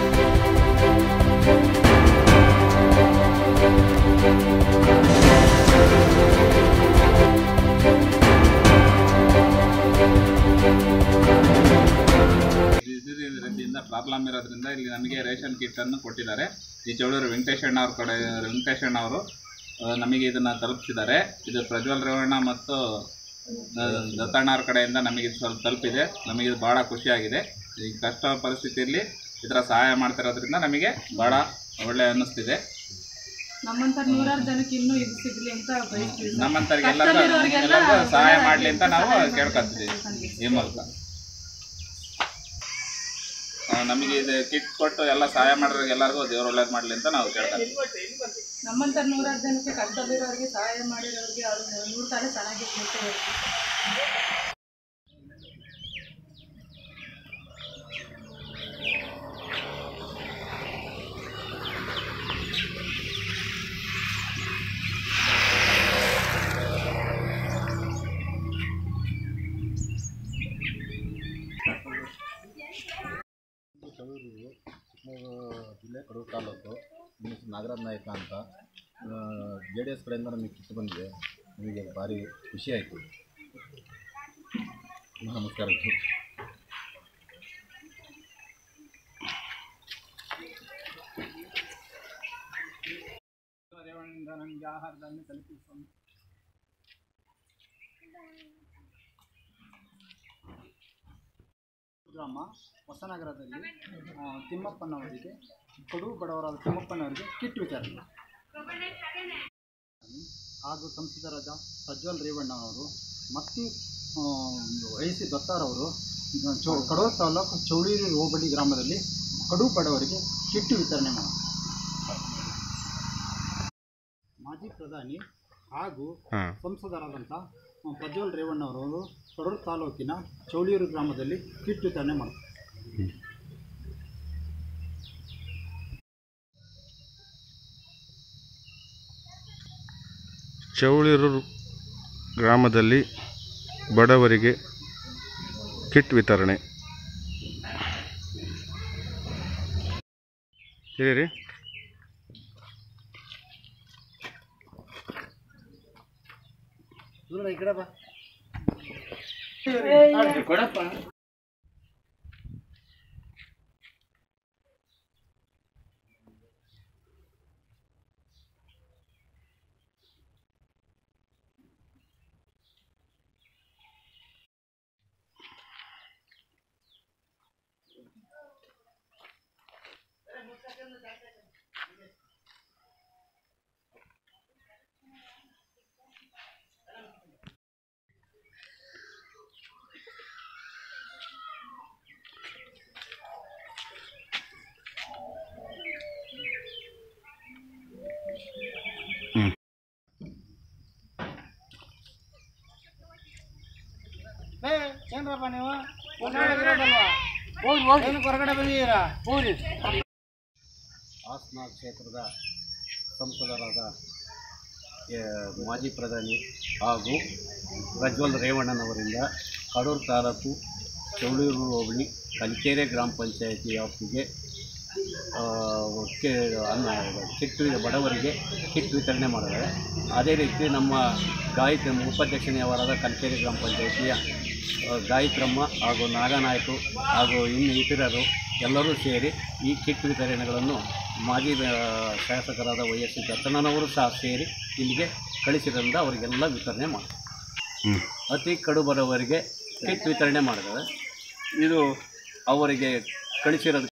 ಇದರಿಂದ ಪ್ರಾಬ್ಲಮ್ ಇರೋದ್ರಿಂದ ಇಲ್ಲಿ ನಮಗೆ ರೇಷನ್ ಕಿಟ್ ಅನ್ನು ಕೊಟ್ಟಿದ್ದಾರೆ ಈ ಚೌಡೂರು ವೆಂಕಟೇಶಣ್ಣ ಅವ್ರ ಕಡೆ ವೆಂಕಟೇಶಣ್ಣ ಅವರು ಆ, ನಮಗೆ ಇದನ್ನ ತಲುಪಿಸಿದ್ದಾರೆ ಇದು ಪ್ರಜ್ವಲ್ ರೇವಣ್ಣ ಮತ್ತು ಆ, ದತ್ತಣ್ಣ ಅವ್ರ ಕಡೆಯಿಂದ ನಮಗೆ ಇದು ಸ್ವಲ್ಪ ತಲುಪಿದೆ ನಮಗೆ ಇದು ಭಾಳ ಖುಷಿಯಾಗಿದೆ ಈ ಕಷ್ಟ ಪರಿಸ್ಥಿತಿಯಲ್ಲಿ ಈ ಥರ ಸಹಾಯ ಮಾಡ್ತಿರೋದ್ರಿಂದ ನಮಗೆ ಭಾಳ ಒಳ್ಳೆ ಅನ್ನಿಸ್ತಿದೆ ನಮ್ಮಂತ ನೂರಾರು ಜನಕ್ಕೆ ಇನ್ನೂ ಇದು ಸಿಗ್ಲಿ ಅಂತ ಬಯಸ್ತೀವಿ ಸರ್. ನಮ್ಮಂಥವ್ರಿಗೆಲ್ಲರಿಗೂ ಕಷ್ಟದಲ್ಲಿರೋರಿಗೆಲ್ಲ ಎಲ್ಲರಿಗೂ ಸಹಾಯ ಮಾಡಲಿ ಅಂತ ನಾವು ಸಹಾಯ ಮಾಡಿ ಕೇಳ್ಕೊತಿದ್ದೀವಿ ಈ ಮೂಲಕ ಆ, ನಮಗೆ ಇದು ಕಿಟ್ ಕೊಟ್ಟು ಎಲ್ಲ ಸಹಾಯ ಮಾಡೋರಿಗೆ ಎಲ್ಲರಿಗೂ ದೇವ್ರು ಒಳ್ಳೇದು ಮಾಡಲಿ ಅಂತ ನಾವು ಕೇಳ್ಕೊತೀವಿ ನಮ್ಮಂತ ನೂರಾರು ಜನಕ್ಕೆ ಕಷ್ಟದಲ್ಲಿರೋರಿಗೆ ಸಹಾಯ ಮಾಡಿರೋರಿಗೆ ಅವ್ರು ನೂರು ಕಾಲ ಚೆನ್ನಾಗಿರ್ಲಿ ಅಂತ ಹೇಳ್ತೀವಿ ಕಡೂರು ಚಿಕ್ಕಮಗಳೂರು ಜಿಲ್ಲೆ ಕಡೂರು ತಾಲೂಕು ನನ್ನ ಹೆಸರು ನಾಗರಾಜ್ ನಾಯಕ ಅಂತ ಜೆ ಡಿ ಎಸ್ ಕಡೆಯಿಂದ ನಮಗೆ ಕಿತ್ತು ಬಂದಿದೆ ನಮಗೆ ಭಾರಿ ಖುಷಿ ಆಯಿತು ನಮಸ್ಕಾರಗಳು ನಮಗೆ ಆಹಾರಧಾನ್ಯ ತಲುಪಿಸುವ ಗ್ರಾಮ ಹೊಸನಗರದಲ್ಲಿ ಆ, ತಿಮ್ಮಪ್ಪನವರಿಗೆ ಕಡು ಬಡವರಾದ ತಿಮ್ಮಪ್ಪನವರಿಗೆ ಕಿಟ್ ವಿತರಣೆ ಹಾಗೂ ಸಂಸದರಾದ ಪ್ರಜ್ವಲ್ ರೇವಣ್ಣವರು ಮತ್ತು ಆ, ವಹಿಸಿ ದತ್ತಾರವರು ಚೌ ಕಡೂರು ತಾಲೂಕು ಚೌಡೂರು ಹೋಬಳಿ ಗ್ರಾಮದಲ್ಲಿ ಕಡು ಬಡವರಿಗೆ ಕಿಟ್ ವಿತರಣೆ ಮಾಡಿ ಮಾಜಿ ಪ್ರಧಾನಿ ಹಾಗೂ ಸಂಸದರಾದಂಥ ಪ್ರಜ್ವಲ್ ರೇವಣ್ಣವರು ಕಡೂರು ತಾಲೂಕಿನ ಚೌಳಿಯೂರು ಗ್ರಾಮದಲ್ಲಿ ಕಿಟ್ ವಿತರಣೆ ಮಾಡ್ತಾರೆ ಚೌಳಿರು ಗ್ರಾಮದಲ್ಲಿ ಬಡವರಿಗೆ ಕಿಟ್ ವಿತರಣೆ ಹೇಳಿರಿ ಈ ಕಡೆ ಬಾ ಕೊಡಪ್ಪ ಏನ್ರಪ್ಪ ನೀವು ಹೊರಗಡೆ ಹೋಗಿ ಹೋಗಿ ಏನಕ್ಕೆ ಹೊರಗಡೆ ಬಂದಿದ್ದೀರಾ ಹೋಗ್ರಿ ಹಾಸನ ಕ್ಷೇತ್ರದ ಸಂಸದರಾದ ಎ, ಮಾಜಿ ಪ್ರಧಾನಿ ಹಾಗೂ ಪ್ರಜ್ವಲ್ ರೇವಣ್ಣನವರಿಂದ ಕಡೂರು ತಾಲೂಕು ಚೌಳೂರು ಹೋಬಳಿ ಕಲಿಕೆರೆ ಗ್ರಾಮ ಪಂಚಾಯಿತಿ ವ್ಯಾಪ್ತಿಗೆ ಆ, ಕೆ- ಅನ್ನ ಕಿಟ್ ಬಡವರಿಗೆ ಕಿಟ್ ವಿತರಣೆ ಮಾಡಿದ್ದಾರೆ ಅದೇ ರೀತಿ ನಮ್ಮ ಗಾಯತ್ರಿ ಉಪಾಧ್ಯಕ್ಷನೆಯವರಾದ ಕಲಿಕೆರೆ ಗ್ರಾಮ ಪಂಚಾಯಿತಿಯ ಆ, ಗಾಯತ್ರಮ್ಮ ಹಾಗೂ ನಾಗನಾಯ್ಕು ಹಾಗೂ ಇನ್ನು ಇತರರು ಎಲ್ಲರೂ ಸೇರಿ ಈ ಕಿಟ್ ವಿತರಣೆಗಳನ್ನು ಮಾಜಿ ಆ, ಶಾಸಕರಾದ ವೈ ಎಸ್ ದತ್ತಣ್ಣನವರು ಸಹ ಸೇರಿ ಇಲ್ಲಿಗೆ ಕಳಿಸಿದ್ರಿಂದ ಅವರಿಗೆಲ್ಲ ವಿತರಣೆ ಮಾಡ್ತಾರೆ ಅತಿ ಕಡು ಬಡವರಿಗೆ ಕಿಟ್ ವಿತರಣೆ ಮಾಡಿದ್ದಾರೆ ಇದು ಅವರಿಗೆ ಕಳಿಸಿರೋದು